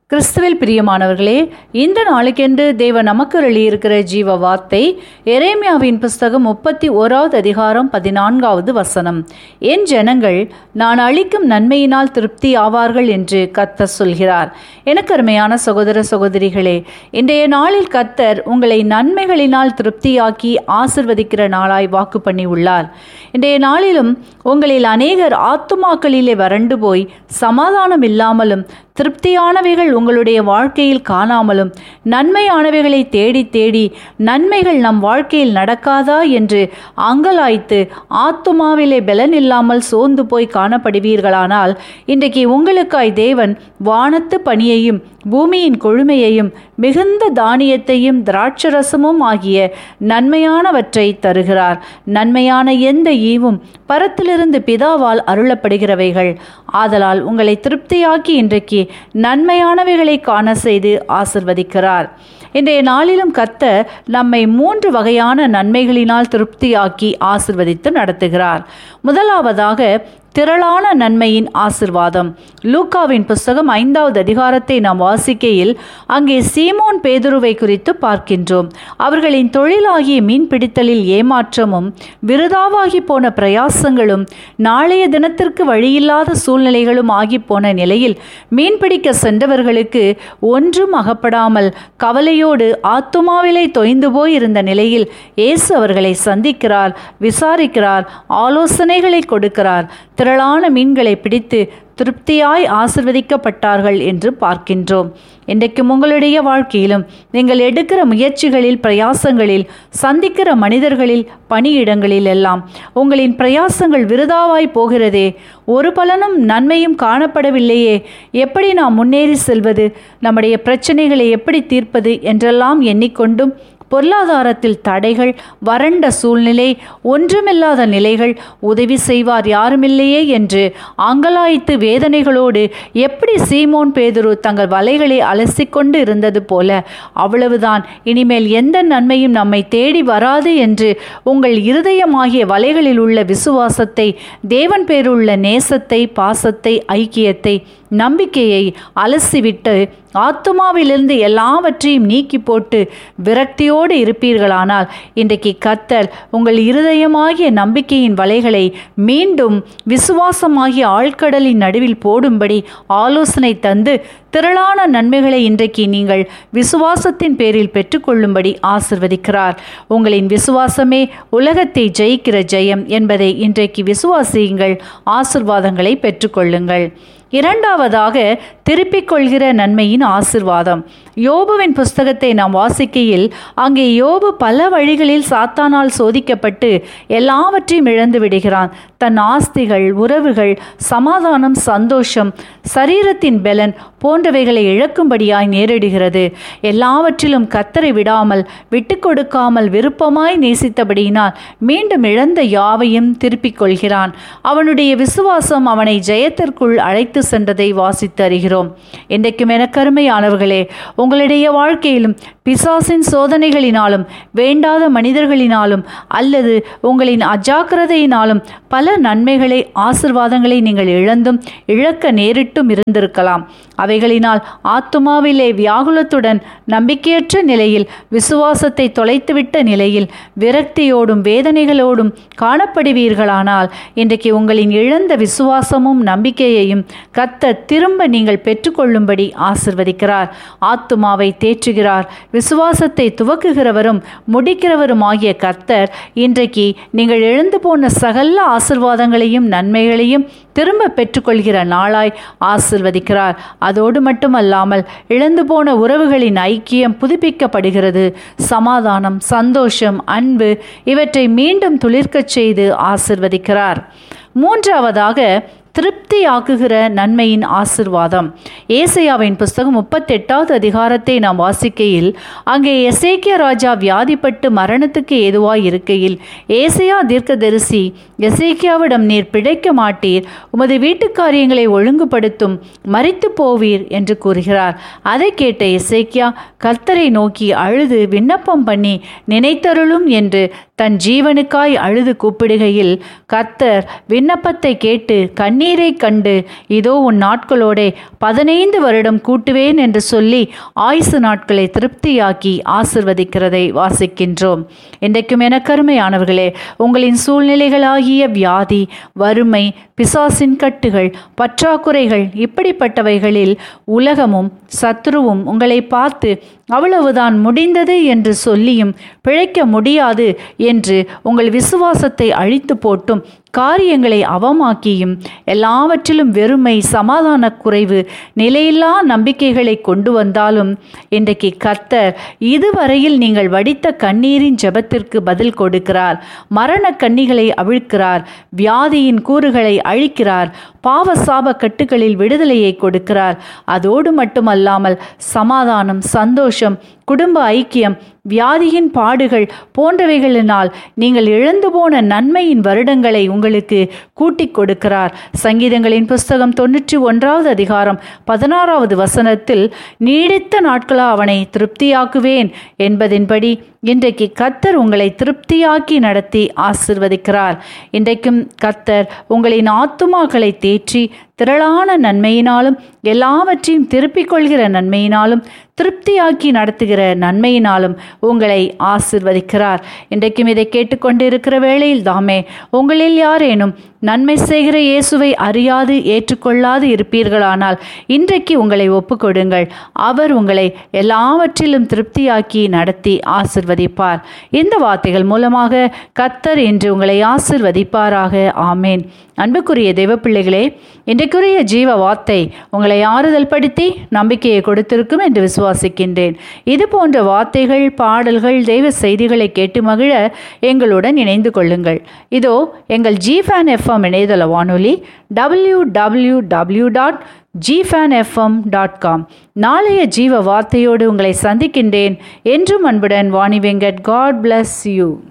கிறிஸ்துவில் பிரியமானவர்களே இந்த நாளுக்கென்று தேவ நமக்கு இருக்கிற ஜீவ வார்த்தை எரேமியாவின் புஸ்தகம் முப்பத்தி ஓராவது அதிகாரம் பதினான்காவது வசனம் என் ஜனங்கள் நான் அளிக்கும் நன்மையினால் திருப்தி ஆவார்கள் என்று கத்தர் சொல்கிறார் எனக்கு அருமையான சகோதர சகோதரிகளே இன்றைய நாளில் கத்தர் உங்களை நன்மைகளினால் திருப்தியாக்கி ஆசிர்வதிக்கிற நாளாய் வாக்கு பண்ணி உள்ளார் இன்றைய நாளிலும் உங்களில் அநேகர் ஆத்துமாக்களிலே வறண்டு போய் சமாதானம் இல்லாமலும் திருப்தியானவைகள் உங்களுடைய வாழ்க்கையில் காணாமலும் நன்மையானவைகளை தேடி தேடி நன்மைகள் நம் வாழ்க்கையில் நடக்காதா என்று அங்கலாய்த்து ஆத்துமாவிலே பலன் இல்லாமல் சோர்ந்து போய் காணப்படுவீர்களானால் இன்றைக்கு உங்களுக்காய் தேவன் வானத்து பணியையும் பூமியின் கொழுமையையும் மிகுந்த தானியத்தையும் திராட்சரசமும் ஆகிய நன்மையானவற்றை தருகிறார் நன்மையான எந்த ஈவும் பரத்திலிருந்து பிதாவால் அருளப்படுகிறவைகள் ஆதலால் உங்களை திருப்தியாக்கி இன்றைக்கு நன்மையானவைகளை காண செய்து ஆசிர்வதிக்கிறார் இன்றைய நாளிலும் கத்த நம்மை மூன்று வகையான நன்மைகளினால் திருப்தியாக்கி ஆசிர்வதித்து நடத்துகிறார் முதலாவதாக திரளான நன்மையின் ஆசிர்வாதம் லூக்காவின் புஸ்தகம் ஐந்தாவது அதிகாரத்தை நாம் வாசிக்கையில் அங்கே சீமோன் பேதுருவை குறித்து பார்க்கின்றோம் அவர்களின் தொழிலாகிய மீன்பிடித்தலில் ஏமாற்றமும் விருதாவாகி போன பிரயாசங்களும் நாளைய தினத்திற்கு வழியில்லாத சூழ்நிலைகளும் ஆகி போன நிலையில் மீன்பிடிக்க சென்றவர்களுக்கு ஒன்றும் அகப்படாமல் கவலையோடு ஆத்துமாவிலை தொய்ந்து போய் இருந்த நிலையில் இயேசு அவர்களை சந்திக்கிறார் விசாரிக்கிறார் ஆலோசனைகளை கொடுக்கிறார் திரளான மீன்களை பிடித்து திருப்தியாய் ஆசிர்வதிக்கப்பட்டார்கள் என்று பார்க்கின்றோம் இன்றைக்கும் உங்களுடைய வாழ்க்கையிலும் நீங்கள் எடுக்கிற முயற்சிகளில் பிரயாசங்களில் சந்திக்கிற மனிதர்களில் பணியிடங்களில் எல்லாம் உங்களின் பிரயாசங்கள் விருதாவாய் போகிறதே ஒரு பலனும் நன்மையும் காணப்படவில்லையே எப்படி நாம் முன்னேறி செல்வது நம்முடைய பிரச்சனைகளை எப்படி தீர்ப்பது என்றெல்லாம் எண்ணிக்கொண்டும் பொருளாதாரத்தில் தடைகள் வறண்ட சூழ்நிலை ஒன்றுமில்லாத நிலைகள் உதவி செய்வார் யாருமில்லையே என்று ஆங்கலாய்த்து வேதனைகளோடு எப்படி சீமோன் பேதுரு தங்கள் வலைகளை அலசிக்கொண்டு இருந்தது போல அவ்வளவுதான் இனிமேல் எந்த நன்மையும் நம்மை தேடி வராது என்று உங்கள் இருதயமாகிய வலைகளில் உள்ள விசுவாசத்தை தேவன் பேருள்ள நேசத்தை பாசத்தை ஐக்கியத்தை நம்பிக்கையை அலசிவிட்டு ஆத்துமாவிலிருந்து எல்லாவற்றையும் நீக்கி போட்டு விரக்தியோடு இருப்பீர்களானால் இன்றைக்கு கத்தர் உங்கள் இருதயமாகிய நம்பிக்கையின் வலைகளை மீண்டும் விசுவாசமாகிய ஆழ்கடலின் நடுவில் போடும்படி ஆலோசனை தந்து திரளான நன்மைகளை இன்றைக்கு நீங்கள் விசுவாசத்தின் பேரில் பெற்றுக்கொள்ளும்படி ஆசிர்வதிக்கிறார் உங்களின் விசுவாசமே உலகத்தை ஜெயிக்கிற ஜெயம் என்பதை இன்றைக்கு விசுவாசியுங்கள் ஆசிர்வாதங்களை பெற்றுக்கொள்ளுங்கள் இரண்டாவதாக திருப்பிக் கொள்கிற நன்மையின் ஆசிர்வாதம் யோபுவின் புஸ்தகத்தை நாம் வாசிக்கையில் அங்கே யோபு பல வழிகளில் சாத்தானால் சோதிக்கப்பட்டு எல்லாவற்றையும் இழந்து விடுகிறான் தன் ஆஸ்திகள் உறவுகள் சமாதானம் சந்தோஷம் சரீரத்தின் பலன் போன்றவைகளை இழக்கும்படியாய் நேரிடுகிறது எல்லாவற்றிலும் கத்தரை விடாமல் விட்டு கொடுக்காமல் விருப்பமாய் நேசித்தபடியினால் மீண்டும் இழந்த யாவையும் திருப்பிக் கொள்கிறான் அவனுடைய விசுவாசம் அவனை ஜெயத்திற்குள் அழைத்து சென்றதை வாசித்து அறிகிறோம் இன்றைக்கும் எனக்கருமையானவர்களே உங்களுடைய வாழ்க்கையிலும் பிசாசின் சோதனைகளினாலும் வேண்டாத மனிதர்களினாலும் அல்லது உங்களின் அஜாக்கிரதையினாலும் பல நன்மைகளை ஆசிர்வாதங்களை நீங்கள் இழந்தும் இழக்க நேரிட்டும் இருந்திருக்கலாம் அவைகளினால் ஆத்துமாவிலே வியாகுலத்துடன் நம்பிக்கையற்ற நிலையில் விசுவாசத்தை தொலைத்துவிட்ட நிலையில் விரக்தியோடும் வேதனைகளோடும் காணப்படுவீர்களானால் இன்றைக்கு உங்களின் இழந்த விசுவாசமும் நம்பிக்கையையும் கத்த திரும்ப நீங்கள் பெற்றுக்கொள்ளும்படி ஆசிர்வதிக்கிறார் ஆத்துமாவை தேற்றுகிறார் விசுவாசத்தை துவக்குகிறவரும் முடிக்கிறவரும் ஆகிய கர்த்தர் இன்றைக்கு நீங்கள் எழுந்து போன சகல ஆசிர்வாதங்களையும் நன்மைகளையும் திரும்ப பெற்றுக்கொள்கிற நாளாய் ஆசிர்வதிக்கிறார் அதோடு மட்டுமல்லாமல் இழந்து போன உறவுகளின் ஐக்கியம் புதுப்பிக்கப்படுகிறது சமாதானம் சந்தோஷம் அன்பு இவற்றை மீண்டும் துளிர்க்கச் செய்து ஆசிர்வதிக்கிறார் மூன்றாவதாக திருப்தியாக்குகிற நன்மையின் ஆசிர்வாதம் ஏசையாவின் புஸ்தகம் முப்பத்தெட்டாவது அதிகாரத்தை நாம் வாசிக்கையில் அங்கே எசேக்கிய ராஜா வியாதிப்பட்டு மரணத்துக்கு ஏதுவாய் இருக்கையில் ஏசையா தீர்க்கதரிசி எசேக்கியாவிடம் நீர் பிழைக்க மாட்டீர் உமது வீட்டு காரியங்களை ஒழுங்குபடுத்தும் மறித்து போவீர் என்று கூறுகிறார் அதை கேட்ட எசேக்கியா கர்த்தரை நோக்கி அழுது விண்ணப்பம் பண்ணி நினைத்தருளும் என்று தன் ஜீவனுக்காய் அழுது கூப்பிடுகையில் கர்த்தர் விண்ணப்பத்தை கேட்டு கண்ணீரை கண்டு இதோ உன் நாட்களோடே பதினைந்து வருடம் கூட்டுவேன் என்று சொல்லி ஆயுசு நாட்களை திருப்தியாக்கி ஆசிர்வதிக்கிறதை வாசிக்கின்றோம் இன்றைக்கும் எனக்கருமையானவர்களே உங்களின் சூழ்நிலைகளாகிய வியாதி வறுமை பிசாசின் கட்டுகள் பற்றாக்குறைகள் இப்படிப்பட்டவைகளில் உலகமும் சத்ருவும் உங்களை பார்த்து அவ்வளவுதான் முடிந்தது என்று சொல்லியும் பிழைக்க முடியாது என்று உங்கள் விசுவாசத்தை அழித்து போட்டும் காரியங்களை அவமாக்கியும் எல்லாவற்றிலும் வெறுமை சமாதான குறைவு நிலையில்லா நம்பிக்கைகளை கொண்டு வந்தாலும் இன்றைக்கு கர்த்தர் இதுவரையில் நீங்கள் வடித்த கண்ணீரின் ஜெபத்திற்கு பதில் கொடுக்கிறார் மரண கண்ணிகளை அவிழ்க்கிறார் வியாதியின் கூறுகளை அழிக்கிறார் பாவ சாப கட்டுகளில் விடுதலையை கொடுக்கிறார் அதோடு மட்டுமல்லாமல் சமாதானம் சந்தோஷம் குடும்ப ஐக்கியம் வியாதியின் பாடுகள் போன்றவைகளினால் நீங்கள் இழந்து போன நன்மையின் வருடங்களை உங்களுக்கு கூட்டிக் கொடுக்கிறார் சங்கீதங்களின் புஸ்தகம் தொன்னூற்றி ஒன்றாவது அதிகாரம் பதினாறாவது வசனத்தில் நீடித்த நாட்களா அவனை திருப்தியாக்குவேன் என்பதின்படி இன்றைக்கு கத்தர் உங்களை திருப்தியாக்கி நடத்தி ஆசிர்வதிக்கிறார் இன்றைக்கும் கத்தர் உங்களின் ஆத்துமாக்களை தேற்றி திரளான நன்மையினாலும் எல்லாவற்றையும் திருப்பிக் கொள்கிற நன்மையினாலும் திருப்தியாக்கி நடத்துகிற நன்மையினாலும் உங்களை ஆசிர்வதிக்கிறார் இன்றைக்கும் இதை கேட்டுக்கொண்டிருக்கிற வேளையில் தாமே உங்களில் யாரேனும் நன்மை செய்கிற இயேசுவை அறியாது ஏற்றுக்கொள்ளாது இருப்பீர்களானால் இன்றைக்கு உங்களை ஒப்புக்கொடுங்கள் அவர் உங்களை எல்லாவற்றிலும் திருப்தியாக்கி நடத்தி ஆசிர்வதிப்பார் இந்த வார்த்தைகள் மூலமாக கத்தர் இன்று உங்களை ஆசிர்வதிப்பாராக ஆமேன் அன்புக்குரிய தெய்வ பிள்ளைகளே இன்றைக்குரிய ஜீவ வார்த்தை உங்களை ஆறுதல் படுத்தி நம்பிக்கையை கொடுத்திருக்கும் என்று விசுவாசிக்கின்றேன் இது போன்ற வார்த்தைகள் பாடல்கள் தெய்வ செய்திகளை கேட்டு மகிழ எங்களுடன் இணைந்து கொள்ளுங்கள் இதோ எங்கள் ஜிஃபேன் எஃப்எம் இணையதள வானொலி டபிள்யூ டபிள்யூ டபிள்யூ டாட் ஜிஃபேன் எஃப்எம் டாட் காம் நாளைய ஜீவ வார்த்தையோடு உங்களை சந்திக்கின்றேன் என்றும் அன்புடன் Vani Venkat God bless you